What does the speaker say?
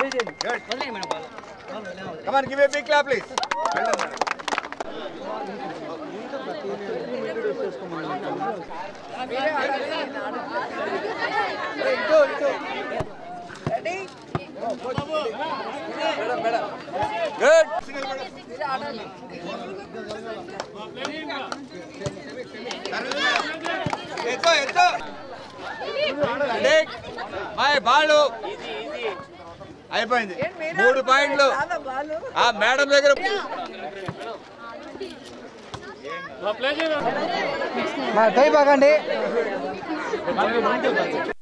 Come on, give a big clap, please. Well done, madam. Good. ఎత్తో ఎత్తో మై బాళ్ళు అయిపోయింది మూడు పాయింట్లు ఆ మేడం దగ్గర టైప్ ఆగండి